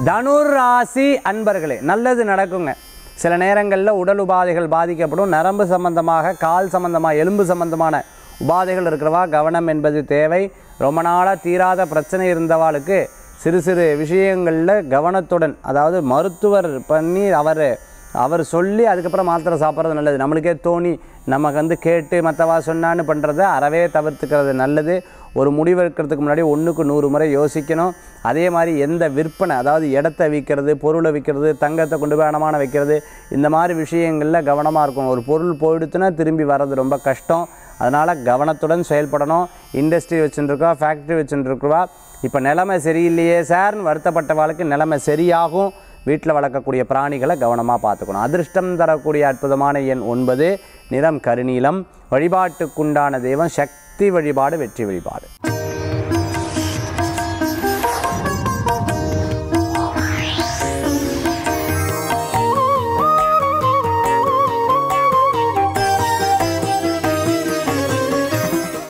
தனுர் ராசி அன்பர்களே நல்லது நடக்குங்க சில நேரங்களில் உடல் உபாதைகள் பாதிக்கப்படும் நரம்பு சம்பந்தமாக கால் சம்பந்தமாக எலும்பு சம்பந்தமான உபாதைகள் இருக்கிறவா கவனம் என்பது தேவை ரொம்ப நாளாக தீராத பிரச்சனை இருந்தவாளுக்கு சிறு சிறு விஷயங்களில் கவனத்துடன் அதாவது மருத்துவர் பண்ணி அவர் அவர் சொல்லி அதுக்கப்புறம் மாத்திரை சாப்பிட்றது நல்லது நம்மளுக்கே தோணி நமக்கு வந்து கேட்டு மற்றவா சொன்னான்னு பண்ணுறத அறவே தவிர்த்துக்கிறது நல்லது ஒரு முடிவு எடுக்கிறதுக்கு முன்னாடி ஒன்றுக்கு நூறு முறை யோசிக்கணும் அதே மாதிரி எந்த விற்பனை அதாவது இடத்த விற்கிறது பொருளை விற்கிறது தங்கத்தை கொண்டு போய் அடமான வைக்கிறது இந்த மாதிரி விஷயங்களில் கவனமாக இருக்கணும் ஒரு பொருள் போயிடுத்துன்னா திரும்பி வர்றது ரொம்ப கஷ்டம் அதனால் கவனத்துடன் செயல்படணும் இண்டஸ்ட்ரி வச்சுட்டுருக்கா ஃபேக்ட்ரி வச்சுட்டுருக்குவா இப்போ நிலைமை சரியில்லையே சார்னு வருத்தப்பட்ட வாழ்க்கை நிலைமை சரியாகும் வீட்டில் வளர்க்கக்கூடிய பிராணிகளை கவனமாக பார்த்துக்கணும் அதிர்ஷ்டம் தரக்கூடிய அற்புதமான எண் ஒன்பது நிறம் கருநீலம் வழிபாட்டுக்குண்டான தெய்வம் சக்தி வழிபாடு வெற்றி வழிபாடு